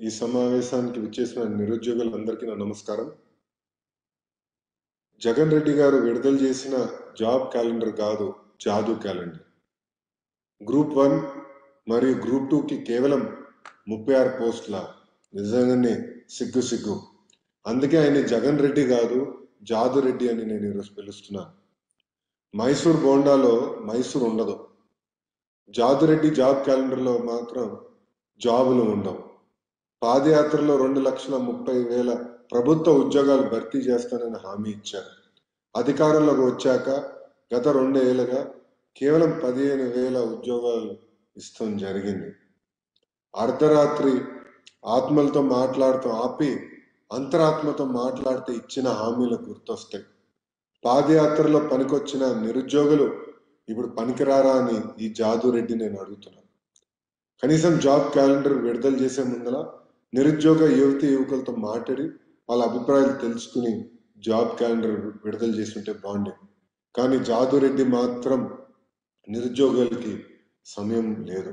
ఈ సమావేశానికి విచ్చేసిన నిరుద్యోగులందరికీ నా నమస్కారం జగన్ రెడ్డి గారు విడుదల చేసిన జాబ్ క్యాలెండర్ కాదు జాదు క్యాలెండర్ గ్రూప్ వన్ మరియు గ్రూప్ టూకి కేవలం ముప్పై ఆరు పోస్టుల నిజంగానే సిగ్గు సిగ్గు అందుకే ఆయన జగన్ రెడ్డి కాదు జాదు రెడ్డి అని నేను ఈరోజు పిలుస్తున్నాను మైసూర్ బోండాలో మైసూర్ ఉండదు జాదురెడ్డి జాబ్ క్యాలెండర్లో మాత్రం జాబులు ఉండవు పాదయాత్రలో రెండు లక్షల ముప్పై వేల ప్రభుత్వ ఉద్యోగాలు భర్తీ చేస్తానని హామీ ఇచ్చారు అధికారంలోకి వచ్చాక గత రెండేళ్లుగా కేవలం పదిహేను వేల ఉద్యోగాలు ఇస్తాం జరిగింది అర్ధరాత్రి ఆత్మలతో మాట్లాడుతూ ఆపి అంతరాత్మతో మాట్లాడితే ఇచ్చిన హామీలు గుర్తొస్తాయి పాదయాత్రలో పనికొచ్చిన నిరుద్యోగులు ఇప్పుడు పనికిరారా అని ఈ జాదు రెడ్డి నేను అడుగుతున్నాను కనీసం జాబ్ క్యాలెండర్ విడుదల చేసే ముందర నిరుద్యోగ యువతి యువకులతో మాట్లాడి వాళ్ళ అభిప్రాయాలు తెలుసుకుని జాబ్ క్యాలెండర్ విడుదల చేస్తుంటే బాగుండే కానీ జాదు రెడ్డి మాత్రం నిరుద్యోగులకి సమయం లేదు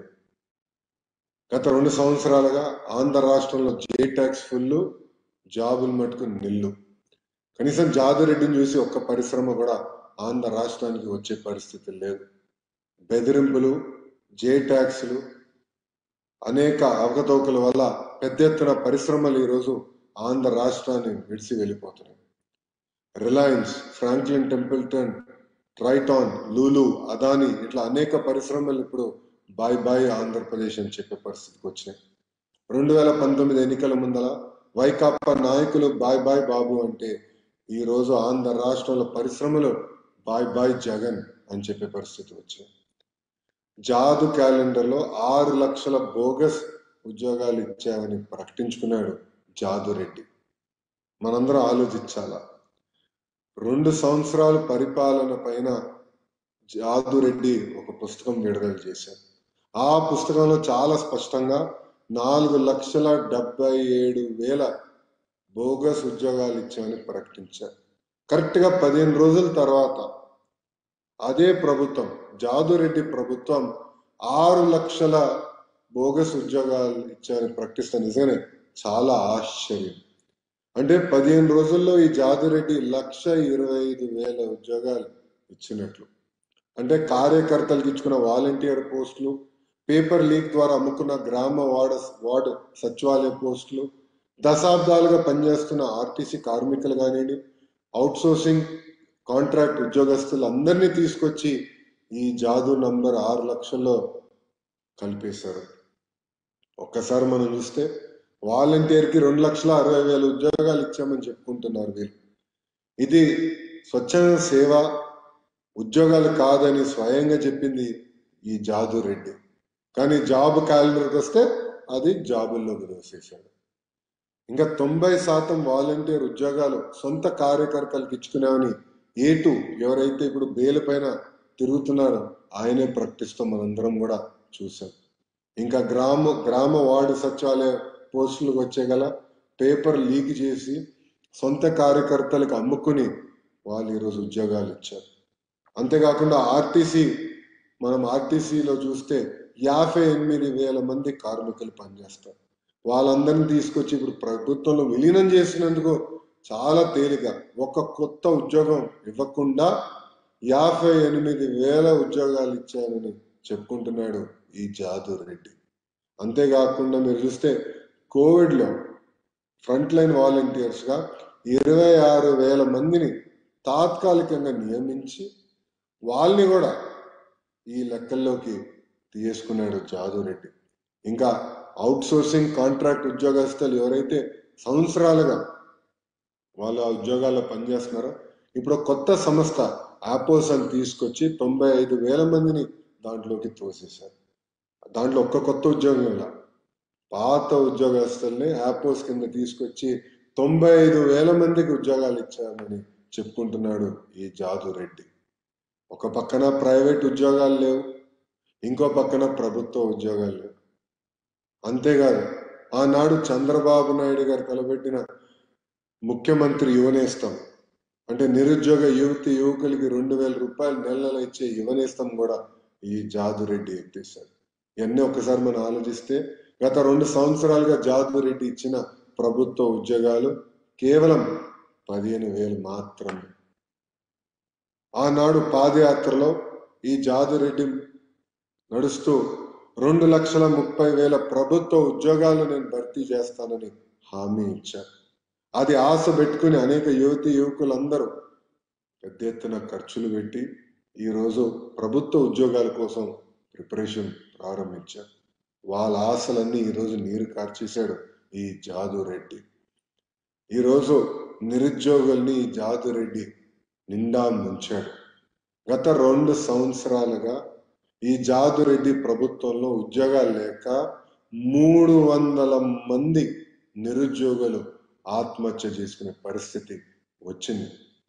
గత రెండు సంవత్సరాలుగా ఆంధ్ర రాష్ట్రంలో జే ట్యాక్స్ ఫుల్ జాబులు మటుకు నిల్లు కనీసం జాదురెడ్డిని చూసి ఒక్క పరిశ్రమ కూడా ఆంధ్ర రాష్ట్రానికి వచ్చే పరిస్థితి లేదు బెదిరింపులు జే ట్యాక్స్లు అనేక అవకతవకల వల్ల పెద్ద ఎత్తున పరిశ్రమలు ఈరోజు ఆంధ్ర రాష్ట్రాన్ని విడిసి వెళ్ళిపోతున్నాయి Reliance Franklin Templeton Triton Lulu Adani ఇట్లా అనేక పరిశ్రమలు ఇప్పుడు బాయ్ బాయ్ ఆంధ్రప్రదేశ్ అని చెప్పే పరిస్థితికి వచ్చినాయి రెండు వేల పంతొమ్మిది ఎన్నికల ముందల వైకాపా నాయకులు బాయ్ బాయ్ బాబు అంటే ఈ రోజు ఆంధ్ర రాష్ట్రంలో పరిశ్రమలు బాయ్ బాయ్ జగన్ అని చెప్పే పరిస్థితి వచ్చింది జాదు క్యాలెండర్లో ఆరు లక్షల బోగస్ ఉద్యోగాలు ఇచ్చామని ప్రకటించుకున్నాడు జాదు రెడ్డి మనందరం ఆలోచించాలా రెండు సంవత్సరాల పరిపాలన పైన జాదు రెడ్డి ఒక పుస్తకం విడుదల చేశారు ఆ పుస్తకంలో చాలా స్పష్టంగా నాలుగు లక్షల డెబ్బై ఏడు వేల బోగస్ ఉద్యోగాలు ఇచ్చామని ప్రకటించారు కరెక్ట్ గా పదిహేను రోజుల తర్వాత అదే ప్రభుత్వం జాదురెడ్డి ప్రభుత్వం ఆరు లక్షల బోగస్ ఉద్యోగాలు ఇచ్చారని ప్రకటిస్తే నిజంగానే చాలా ఆశ్చర్యం అంటే పదిహేను రోజుల్లో ఈ జాదురెడ్డి లక్ష ఇరవై ఐదు వేల ఉద్యోగాలు ఇచ్చినట్లు అంటే కార్యకర్తలకు ఇచ్చుకున్న వాలంటీర్ పోస్టులు పేపర్ లీక్ ద్వారా అమ్ముకున్న గ్రామ వార్డు వార్డు సచివాలయ పోస్టులు దశాబ్దాలుగా పనిచేస్తున్న ఆర్టీసీ కార్మికులు కానివ్వండి అవుట్సోర్సింగ్ కాంట్రాక్ట్ ఉద్యోగస్తులు అందరినీ తీసుకొచ్చి ఈ జాదు నంబర్ ఆరు లక్షల్లో కలిపేశారు ఒక్కసారి మనం చూస్తే వాలంటీర్కి రెండు లక్షల అరవై వేల ఉద్యోగాలు ఇచ్చామని చెప్పుకుంటున్నారు వీళ్ళు ఇది స్వచ్ఛంద సేవ ఉద్యోగాలు కాదని స్వయంగా చెప్పింది ఈ జాదు రెడ్డి కానీ జాబ్ క్యాలెండర్కి వస్తే అది జాబుల్లో వేసేసాడు ఇంకా తొంభై శాతం వాలంటీర్ ఉద్యోగాలు సొంత కార్యకర్తలకు ఇచ్చుకునేవని ఏటు ఎవరైతే ఇప్పుడు బేలు పైన తిరుగుతున్నారో ఆయనే ప్రకటిస్తాం మనందరం కూడా చూసాం ఇంకా గ్రామ గ్రామ వార్డు సచివాలయ పోస్టులకు వచ్చే గల పేపర్ లీక్ చేసి సొంత కార్యకర్తలకు అమ్ముకుని వాళ్ళు ఈరోజు ఉద్యోగాలు ఇచ్చారు అంతేకాకుండా ఆర్టీసీ మనం ఆర్టీసీలో చూస్తే యాభై ఎనిమిది వేల మంది కార్మికులు పనిచేస్తారు వాళ్ళందరినీ తీసుకొచ్చి ఇప్పుడు ప్రభుత్వంలో విలీనం చేసినందుకు చాలా తేలిక ఒక కొత్త ఉద్యోగం ఇవ్వకుండా యాభై ఎనిమిది వేల ఉద్యోగాలు ఇచ్చానని చెప్పుకుంటున్నాడు ఈ జాదు రెడ్డి అంతేకాకుండా మీరు చూస్తే కోవిడ్లో ఫ్రంట్ లైన్ వాలంటీర్స్గా ఇరవై ఆరు వేల మందిని తాత్కాలికంగా నియమించి వాళ్ళని కూడా ఈ లెక్కల్లోకి తీసుకున్నాడు జాదు రెడ్డి ఇంకా అవుట్ సోర్సింగ్ కాంట్రాక్ట్ ఉద్యోగస్తులు ఎవరైతే సంవత్సరాలుగా వాళ్ళ ఉద్యోగాల్లో పనిచేస్తున్నారో ఇప్పుడు కొత్త సంస్థ ఆపోస్ అని తీసుకొచ్చి తొంభై ఐదు వేల మందిని దాంట్లోకి తోసేశారు దాంట్లో ఒక్క కొత్త ఉద్యోగం ఇలా పాత ఉద్యోగస్తుల్ని ఆపోస్ కింద తీసుకొచ్చి తొంభై ఐదు వేల మందికి ఉద్యోగాలు ఇచ్చామని చెప్పుకుంటున్నాడు ఈ జాదు రెడ్డి ఒక పక్కన ప్రైవేట్ ఉద్యోగాలు లేవు ఇంకో పక్కన ప్రభుత్వ ఉద్యోగాలు లేవు అంతేకాదు ఆనాడు చంద్రబాబు నాయుడు గారు తలబెట్టిన ముఖ్యమంత్రి యువనేస్తం అంటే నిరుద్యోగ యువతి యువకులకి రెండు వేల రూపాయలు నెల నెల ఇచ్చే యువనేస్తం కూడా ఈ జాదు రెడ్డి ఎత్తేసాడు ఇవన్నీ ఒకసారి మనం ఆలోచిస్తే గత రెండు సంవత్సరాలుగా జాదవ్ రెడ్డి ఇచ్చిన ప్రభుత్వ ఉద్యోగాలు కేవలం పదిహేను వేలు మాత్రమే ఆనాడు పాదయాత్రలో ఈ జాదవ్ రెడ్డి నడుస్తూ రెండు లక్షల ముప్పై వేల ప్రభుత్వ ఉద్యోగాలు నేను భర్తీ చేస్తానని హామీ ఇచ్చారు అది ఆశ పెట్టుకుని అనేక యువతి యువకులందరూ పెద్ద ఎత్తున ఖర్చులు పెట్టి ఈరోజు ప్రభుత్వ ఉద్యోగాల కోసం ప్రిపరేషన్ ప్రారంభించారు వాళ్ళ ఆశలన్నీ ఈరోజు నీరు కార్చేశాడు ఈ జాదు రెడ్డి ఈరోజు నిరుద్యోగుల్ని ఈ జాదు రెడ్డి నిండా ముంచాడు గత రెండు సంవత్సరాలుగా ఈ జాదు రెడ్డి ప్రభుత్వంలో ఉద్యోగాలు లేక మూడు వందల మంది నిరుద్యోగులు ఆత్మహత్య చేసుకునే పరిస్థితి వచ్చింది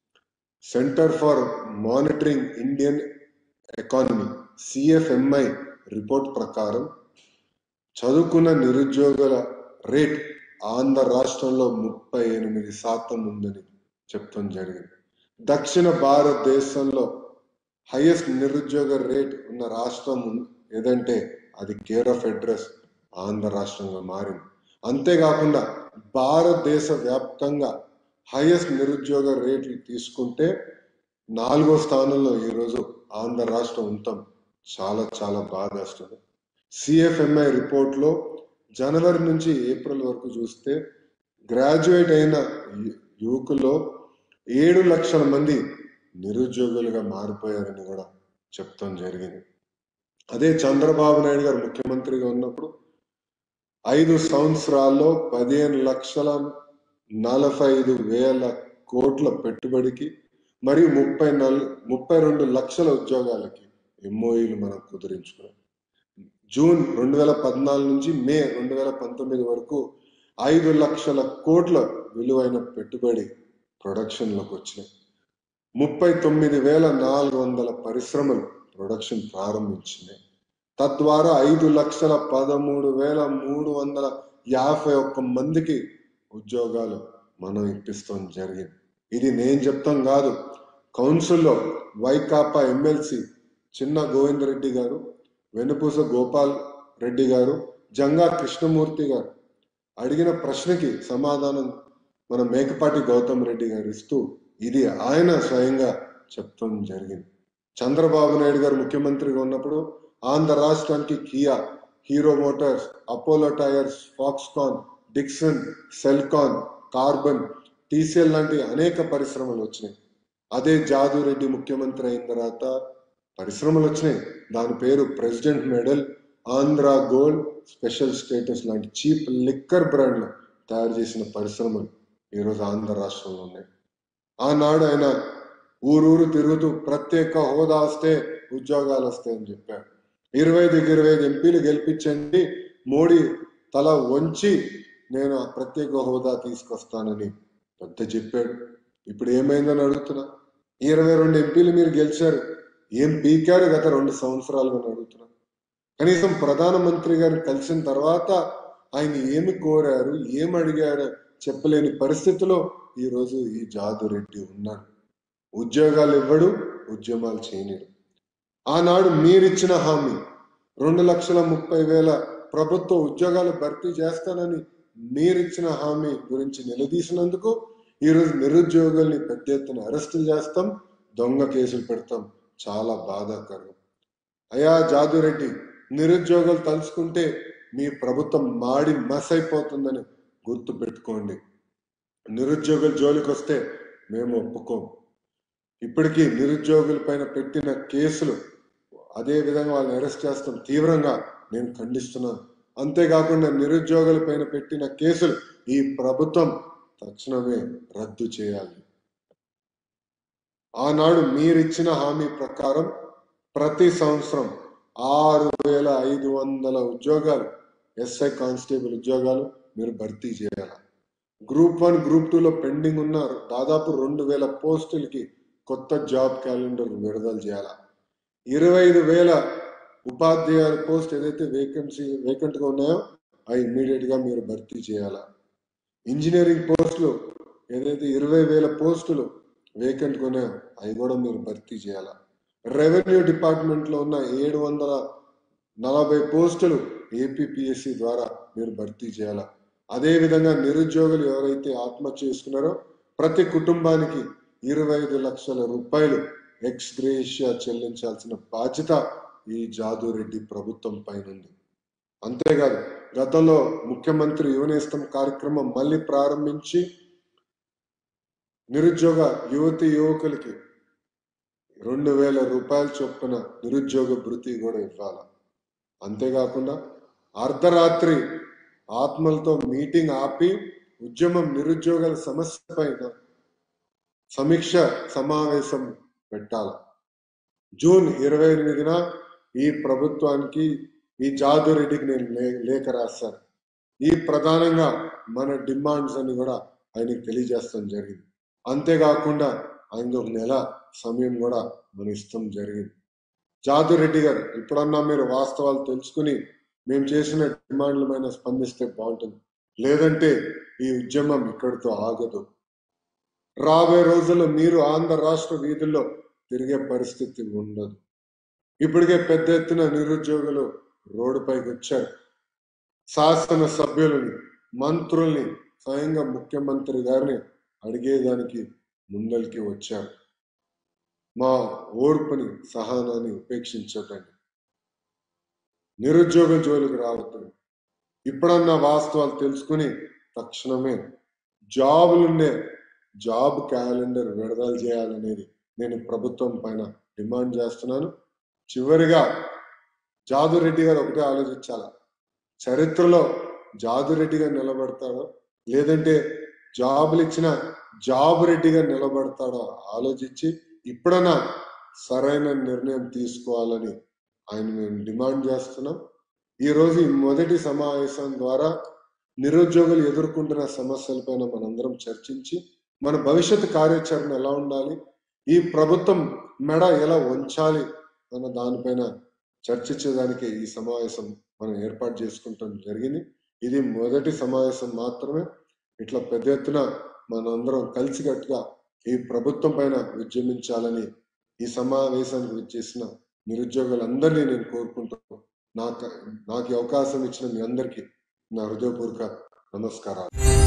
centre for monitoring Indian economy CFMI report ప్రకారం చదువుకున్న నిరుద్యోగుల రేట్ ఆంధ్ర రాష్ట్రంలో ముప్పై ఎనిమిది శాతం ఉందని చెప్తాం జరిగింది దక్షిణ భారతదేశంలో హైయెస్ట్ నిరుద్యోగ రేట్ ఉన్న రాష్ట్రం ఉం- ఏదంటే అది కేర్ ఆఫ్ అడ్రస్ ఆంధ్ర రాష్ట్రంగా మారింది అంతేకాకుండా భారతదేశ వ్యాప్తంగా హైయెస్ట్ నిరుద్యోగ రేట్లు తీసుకుంటే నాలుగో స్థానంలో ఈరోజు ఆంధ్ర రాష్ట్రం ఉంటాం చాలా చాలా బాధేస్తుంది సిఎఫ్ఎంఐ రిపోర్ట్లో జనవరి నుంచి ఏప్రిల్ వరకు చూస్తే గ్రాడ్యుయేట్ అయిన యు- యువకుల్లో ఏడు లక్షల మంది నిరుద్యోగులుగా మారిపోయారని కూడా చెప్తాం జరిగింది అదే చంద్రబాబు నాయుడు గారు ముఖ్యమంత్రిగా ఉన్నప్పుడు ఐదు సంవత్సరాల్లో పదిహేను లక్షల నలభై ఐదు వేల కోట్ల పెట్టుబడికి మరియు ముప్పై నల్ ముప్పై రెండు లక్షల ఉద్యోగాలకి ఎంఓఈలు మనం కుదిరించుకున్నాం జూన్ రెండు వేల పద్నాలుగు నుంచి మే రెండు వేల పంతొమ్మిది వరకు ఐదు లక్షల కోట్ల విలువైన పెట్టుబడి ప్రొడక్షన్లోకి వచ్చినాయి ముప్పై తొమ్మిది వేల నాలుగు వందల పరిశ్రమలు ప్రొడక్షన్ ప్రారంభించినాయి తద్వారా ఐదు లక్షల పదమూడు వేల మూడు వందల యాభై ఒక్క మందికి ఉద్యోగాలు మనం ఇప్పిస్తాం జరిగింది ఇది నేను చెప్తాం కాదు కౌన్సిల్లో వైకాపా ఎమ్మెల్సీ చిన్న గోవింద్ రెడ్డి గారు వెనుపూస గోపాల్ రెడ్డి గారు జంగా కృష్ణమూర్తి గారు అడిగిన ప్రశ్నకి సమాధానం మన మేకపాటి గౌతమ్ రెడ్డి గారు ఇస్తూ ఇది ఆయన స్వయంగా చెప్తాం జరిగింది చంద్రబాబు నాయుడు గారు ముఖ్యమంత్రిగా ఉన్నప్పుడు ఆంధ్ర రాష్ట్రానికి Kia Hero Motors Apollo Tyres Foxconn Dixon Celkon Karbonn TCL లాంటి అనేక పరిశ్రమలు వచ్చినాయి అదే జాదు రెడ్డి ముఖ్యమంత్రి అయిన తర్వాత పరిశ్రమలు వచ్చినాయి దాని పేరు president medal Andhra gold special status లాంటి చీప్ లిక్కర్ బ్రాండ్లు తయారు చేసిన పరిశ్రమలు ఈరోజు ఆంధ్ర రాష్ట్రంలో ఉన్నాయి ఆనాడు ఆయన ఊరూరు తిరుగుతూ ప్రత్యేక హోదా వస్తే ఉద్యోగాలు వస్తాయని చెప్పారు ఇరవై ఐదుకి ఇరవై ఐదు ఎంపీలు గెలిపించండి మోడీ తల వంచి నేను ఆ ప్రత్యేక హోదా తీసుకొస్తానని పెద్ద చెప్పాడు ఇప్పుడు ఏమైందని అడుగుతున్నా ఇరవై రెండు ఎంపీలు మీరు గెలిచారు ఏం పీకారు గత రెండు సంవత్సరాలుగా అని అడుగుతున్నా కనీసం ప్రధానమంత్రి గారు కలిసిన తర్వాత ఆయన ఏమి కోరారు ఏం అడిగారు చెప్పలేని పరిస్థితిలో ఈ రోజు ఈ జాదు రెడ్డి ఉన్నాడు ఉద్యోగాలు ఇవ్వడు ఉద్యమాలు చేయలేడు ఆనాడు మీరిచ్చిన హామీ రెండు లక్షల ముప్పై వేల ప్రభుత్వ ఉద్యోగాలు భర్తీ చేస్తానని మీరిచ్చిన హామీ గురించి నిలదీసినందుకు ఈరోజు నిరుద్యోగుల్ని పెద్ద ఎత్తున అరెస్టులు చేస్తాం దొంగ కేసులు పెడతాం చాలా బాధాకరం అయా జాదురెడ్డి నిరుద్యోగులు తలుచుకుంటే మీ ప్రభుత్వం మాడి మసైపోతుందని గుర్తు పెట్టుకోండి నిరుద్యోగుల జోలికి వస్తే మేము ఒప్పుకోం ఇప్పటికీ నిరుద్యోగుల పైన పెట్టిన కేసులు అదే విధంగా వాళ్ళని అరెస్ట్ చేస్తాం తీవ్రంగా నేను ఖండిస్తున్నాను అంతేకాకుండా నిరుద్యోగుల పైన పెట్టిన కేసులు ఈ ప్రభుత్వం తక్షణమే రద్దు చేయాలి ఆనాడు మీరిచ్చిన హామీ ప్రకారం ప్రతి సంవత్సరం ఆరు వేల ఐదు వందల ఉద్యోగాలు ఎస్ఐ కానిస్టేబుల్ ఉద్యోగాలు మీరు భర్తీ చేయాలి గ్రూప్ వన్ గ్రూప్ టూలో పెండింగ్ ఉన్న దాదాపు రెండు వేల పోస్టులకి కొత్త జాబ్ క్యాలెండర్ విడుదల చేయాలి ఇరవై ఐదు వేల ఉపాధ్యాయుల పోస్ట్ ఏదైతే వేకెన్సీ వేకెంట్ గా ఉన్నాయో అవి ఇమ్మీడియట్ గా మీరు భర్తీ చేయాలా ఇంజనీరింగ్ పోస్టులు ఏదైతే ఇరవై వేల పోస్టులు వేకెంట్ గా ఉన్నాయో అవి కూడా మీరు భర్తీ చేయాలా రెవెన్యూ డిపార్ట్మెంట్ లో ఉన్న ఏడు వందల నలభై పోస్టులు ఏపీపీఎస్సి ద్వారా మీరు భర్తీ చేయాలా అదేవిధంగా నిరుద్యోగులు ఎవరైతే ఆత్మహత్య చేసుకున్నారో ప్రతి కుటుంబానికి ఇరవై ఐదు లక్షల రూపాయలు ఎక్స్ గ్రేషియా చెల్లించాల్సిన బాధ్యత ఈ జాదూరెడ్డి ప్రభుత్వం పైన ఉంది అంతేకాదు గతంలో ముఖ్యమంత్రి యువనేస్తం కార్యక్రమం మళ్ళీ ప్రారంభించి నిరుద్యోగ యువతి యువకులకి రెండు వేల రూపాయల చొప్పున నిరుద్యోగ భృతి కూడా ఇవ్వాల అంతేకాకుండా అర్ధరాత్రి ఆత్మలతో మీటింగ్ ఆపి ఉద్యమం నిరుద్యోగాల సమస్య పైన సమీక్ష సమావేశం పెట్టాల జూన్ ఇరవై ఎనిమిదిన ఈ ప్రభుత్వానికి ఈ జాదురెడ్డికి నేను లే- లేఖ రాశాను ఈ ప్రధానంగా మన డిమాండ్స్ అని కూడా ఆయనకి తెలియజేస్తాం జరిగింది అంతేకాకుండా ఆయనకి ఒక నెల సమయం కూడా మనం ఇస్తాం జరిగింది జాదురెడ్డి గారు ఇప్పుడన్నా మీరు వాస్తవాలు తెలుసుకుని మేము చేసిన డిమాండ్ల పైన స్పందిస్తే బాగుంటుంది లేదంటే ఈ ఉద్యమం ఇక్కడితో ఆగదు రాబోయే రోజుల్లో మీరు ఆంధ్ర రాష్ట్ర వీధుల్లో తిరిగే పరిస్థితి ఉండదు ఇప్పటికే పెద్ద ఎత్తున నిరుద్యోగులు రోడ్డుపైకి వచ్చారు శాసన సభ్యులని మంత్రుల్ని స్వయంగా ముఖ్యమంత్రి గారిని అడిగేదానికి ముందరికి వచ్చారు మా ఓర్పుని సహనాన్ని ఉపేక్షించకండి నిరుద్యోగ జోలికి రావద్దు ఇప్పుడన్నా వాస్తవాలు తెలుసుకుని తక్షణమే జాబులుండే జాబ్ క్యాలెండర్ విడుదల చేయాలనేది నేను ప్రభుత్వం పైన డిమాండ్ చేస్తున్నాను చివరిగా జాదురెడ్డి గారు ఒకటే ఆలోచించాల చరిత్రలో జాదురెడ్డిగా నిలబడతాడో లేదంటే జాబులు ఇచ్చిన జాబ్ రెడ్డిగా నిలబడతాడో ఆలోచించి ఇప్పుడన్నా సరైన నిర్ణయం తీసుకోవాలని ఆయన మేము డిమాండ్ చేస్తున్నాం ఈ రోజు ఈ మొదటి సమావేశం ద్వారా నిరుద్యోగులు ఎదుర్కొంటున్న సమస్యలపైన మనందరం చర్చించి మన భవిష్యత్ కార్యాచరణ ఎలా ఉండాలి ఈ ప్రభుత్వం మెడ ఎలా ఉంచాలి అన్న దానిపైన చర్చించేదానికి ఈ సమావేశం మనం ఏర్పాటు చేసుకుంటాం జరిగింది ఇది మొదటి సమావేశం మాత్రమే ఇట్లా పెద్ద ఎత్తున మనందరం కలిసికట్టుగా ఈ ప్రభుత్వం పైన ఉద్యమించాలని ఈ సమావేశానికి వచ్చేసిన నిరుద్యోగులందరినీ నేను కోరుకుంటాను నాకు నాకు ఈ అవకాశం ఇచ్చిన మీ అందరికీ నా హృదయపూర్వక నమస్కారాలు